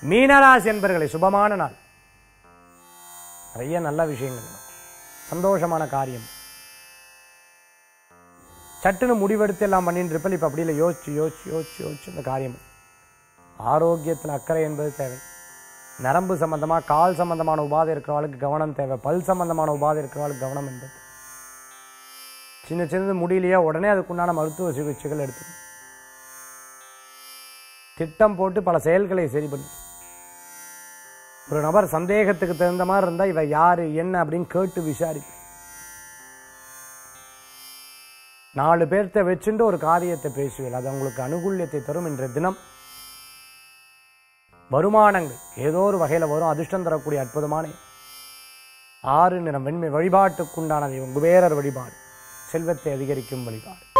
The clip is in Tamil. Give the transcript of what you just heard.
மீனராசி என்பர்களை சுபமான நாள் நிறைய நல்ல விஷயங்கள் நடக்கும். சந்தோஷமான காரியம் சட்டுன்னு முடிவெடுத்து எல்லாம் பண்ணிட்டு இருப்பல் இப்ப அப்படி இல்லை யோசிச்சு யோசிச்சு யோசிச்சு யோசிச்சு இந்த காரியம் ஆரோக்கியத்தில் அக்கறை என்பது தேவை நரம்பு சம்பந்தமா கால் சம்பந்தமான உபாதை இருக்கிறவளுக்கு கவனம் தேவை பல் சம்பந்தமான உபாதை இருக்கிறவளுக்கு கவனம் என்பது சின்ன சின்னது முடியலையா உடனே அதுக்குண்டான மருத்துவ சிகிச்சைகள் எடுத்துக்கணும் திட்டம் போட்டு பல செயல்களை சரி பண்ணி ஒரு நபர் சந்தேகத்துக்கு தகுந்த மாதிரி இருந்தா இவ யாரு என்ன அப்படின்னு கேட்டு விசாரிப்பேன் நாலு பேர்த்த வச்சுட்டு ஒரு காரியத்தை பேசுவேன் அது உங்களுக்கு அனுகூல்யத்தை தரும் இன்றைய தினம் வருமானங்கள் ஏதோ ஒரு வகையில வரும் அதிர்ஷ்டம் தரக்கூடிய அற்புதமான ஆறு நிறம் வெண்மை வழிபாட்டுக்குண்டானது குபேரர் வழிபாடு செல்வத்தை அதிகரிக்கும் வழிபாடு